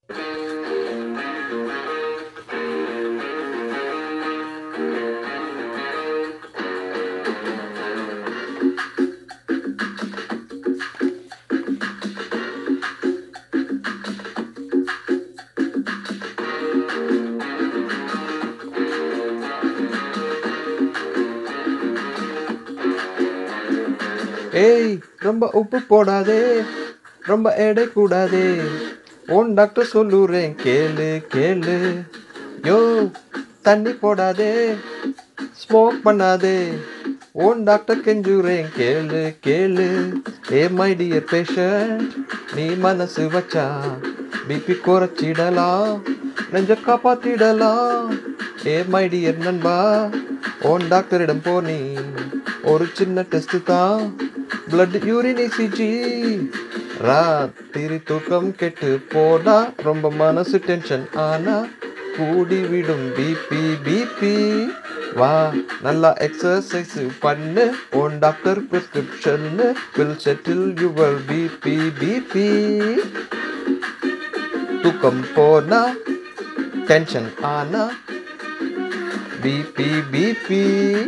ஏய் ரொம்ப உப்பு போடாதே ரொம்ப எடை கூடாதே உன் டாக்டர் சொல்லுறேன் கேளு கேளு யோ தண்ணி போடாதே ஸ்மோக் பண்ணாதே உன் டாக்டர் கெஞ்சுறேன் கேளு கேளு ஏ மை டியர் பேஷண்ட் நீ மனசு வச்சா பிபி குறைச்சிடலாம் நெஞ்ச காப்பாத்திடலாம் ஏ மை டியர் நண்பா உன் டாக்டரிடம் போனி ஒரு சின்ன டெஸ்ட் தான் பிளட் யூரின் இசிஜி ராத்திரி தூக்கம் கெட்டு போனா ரொம்ப மனசு டென்ஷன் ஆனா கூடி விடும் பிபி பிபி வா நல்லா எக்ஸசைஸ் பண்ணு உன் doctor prescription will settle your BP BP தூக்கம் போனா டென்ஷன் ஆனா பிபி பிபி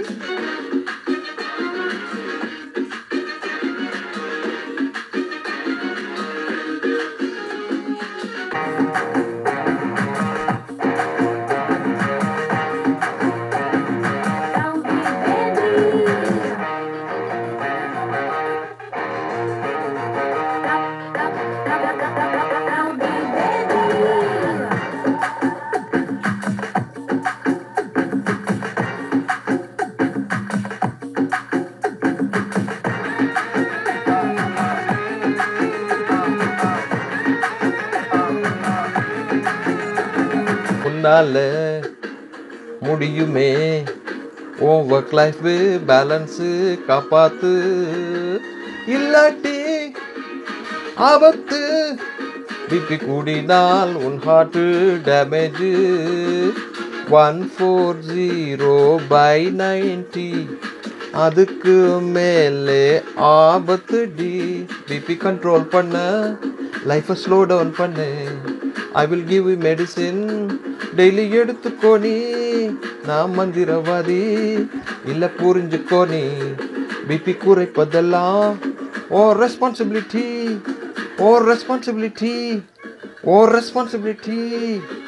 உன்னால முடியுமே உன் ஒர்க் லைஃப் பேலன்ஸு காப்பாத்து இல்லாட்டி ஆபத்து பிபி கூடினால் உன் heart damage one four zero by ninety அதுக்கு மேலே ஆபத்து டி பிபி கண்ட்ரோல் பண்ண லைஃப்பை ஸ்லோ டவுன் பண்ணு I will give you medicine daily எடுத்துக்கோ நீ நான் மந்திரவாதி இல்லை புரிஞ்சுக்கோ நீ பிபி குறைப்பதெல்லாம் ஓ ரெஸ்பான்சிபிலிட்டி ஓ ரெஸ்பான்சிபிலிட்டி ஓ ரெஸ்பான்சிபிலிட்டி